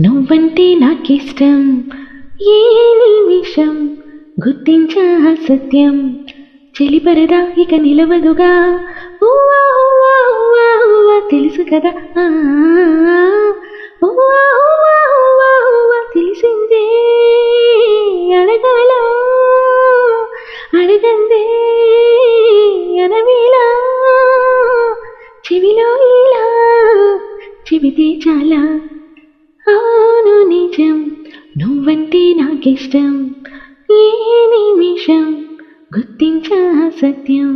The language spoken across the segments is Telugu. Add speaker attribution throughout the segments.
Speaker 1: నువ్వంటే నాకిష్టం ఏ నిమిషం గుర్తించా సత్యం చెలిపరదా ఇక నిలవదుగా ఊవా ఊవా ఊవా ఊవా తెలుసు కదా ఆ, ఊవా ఊవా ఊవా ఊవా తెలిసిందే అడగాల అడగందే అనవేలా చెవిలో ఇలా చెబితే చాలా అవును నిజం నువ్వంటే నాకిష్టం ఏ నిమిషం గుర్తించా సత్యం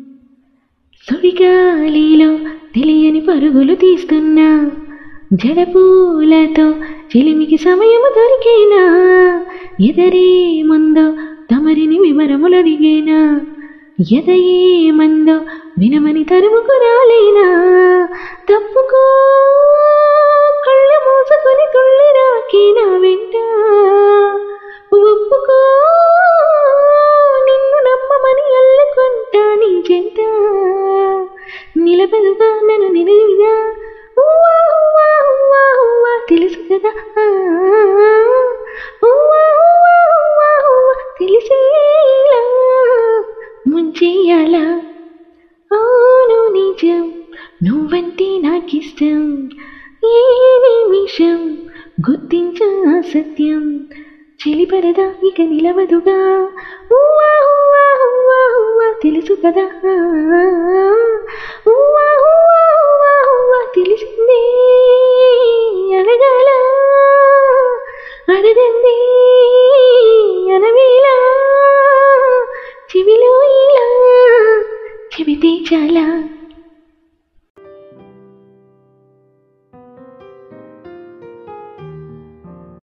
Speaker 1: సుడిగాలిలో తెలియని పరుగులు తీస్తున్నా జడపూలతో చెలిమికి సమయము దొరికేనా ఎదరే ముందో తమరిని వివరములడిగేనా ఎదయే మందో వినమని తరుముకు రాలేనా తప్పుకో కళ్ళు మూసుకొని తుళ్ళి రాకి నా వెంట ఒప్పుకో నిన్ను నమ్మమని అల్లుకుంటా నీ చెంత నిలబదుగా నన్ను నిలువుగా ఊవా ఊవా ఊవా ఊవా తెలుసు కదా ఆ, ఊవా ఊవా ఊవా ఊవా తెలిసేలా ముంచేయాలా అవును నిజం నువ్వంటే నాకిష్టం ఏ నిమిషం గుర్తించా సత్యం చెలిపరదా ఇక నిలవదుగా ఊవా ఊవా ఊవా ఊవా తెలుసు కదా ఊవా ఊవా ఊవా ఊవా తెలిసిందే అడగాల అడగందే అనవేలా చెవిలో ఇలా చెబితే చాలా